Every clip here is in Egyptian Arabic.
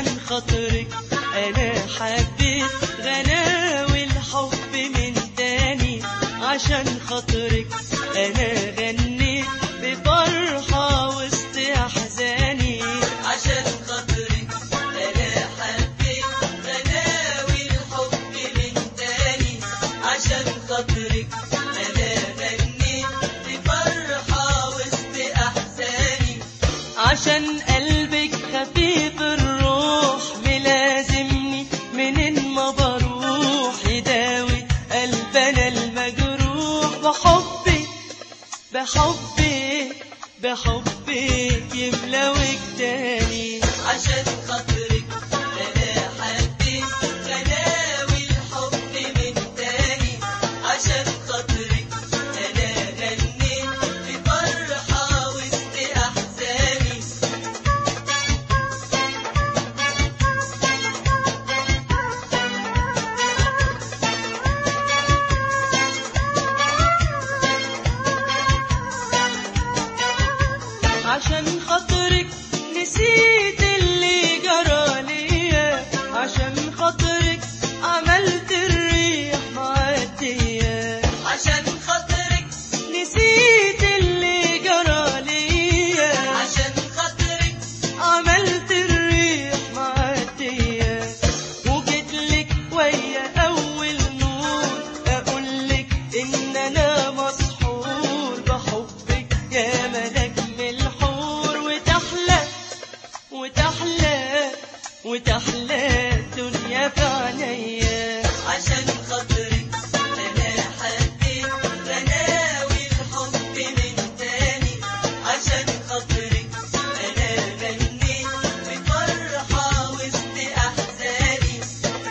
خاطرك انا حبيت غناوي الحب من تاني عشان خاطرك انا غنيت بفرحة وسط احزاني عشان خاطرك انا حبيت غناوي الحب من تاني عشان خاطرك انا غنيت بفرحة وسط احزاني عشان قلبك خفيف الروح ملازمني منين ما بروح يداوي قلبنا المجروح بحبك بحبك بحبك يملوك تاني عشان خاطرك انا حبيت غناوي الحب من تاني عشان خاطرك انا غنيت بفرحة وسط احزاني عشان خاطرك نسيت اللي جرى ليا عشان خاطرك عملت الريح معدية عشان خاطرك نسيت اللي جرى ليا عشان خاطرك عملت الريح معدية وجيتلك ويا أول نور أقولك إن أنا مسحور بحبك يا ملك من الحور وتحلى وتحلى وتحلى الدنيا في عينيا عشان خاطرك أنا حبيت غناوي الحب من تاني عشان خاطرك أنا غنيت بفرحة وسط أحزاني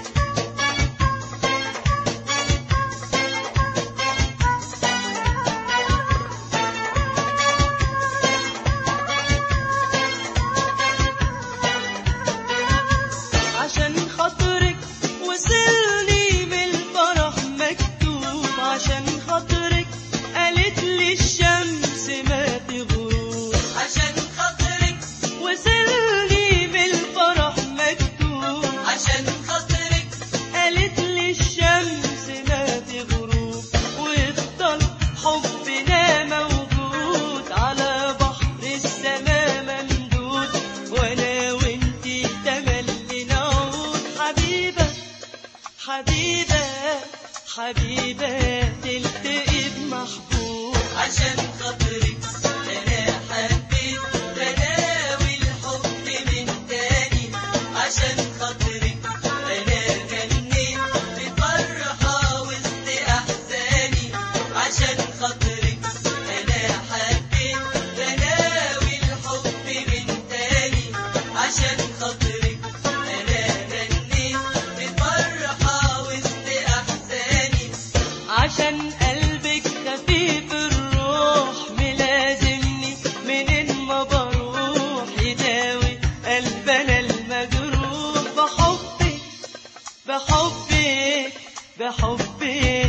عشان خاطرك وصلني بالفرح مكتوب عشان خاطرك قالت لي الشمس ما تغرب عشان خاطرك وصلني بالفرح مكتوب عشان خاطرك قالت لي الشمس ما تغرب ويفضل حبنا موجود على بحر السماء ممدود وانا وانتي تملي نعود حبيبة حبيبة حبيبة تلتقي بمحبوب عشان خاطرك انا حبيت غناوي الحب من تاني عشان خاطرك انا غنيت بفرحة وسط احزاني عشان خاطرك انا حبيت غناوي الحب من تاني عشان خاطرك انا غنيت بفرحة وسط احزاني عشان قلبك خفيف الروح ملازمني منين ما بروح يداوي قلبنا المجروح بحبك بحبك بحبك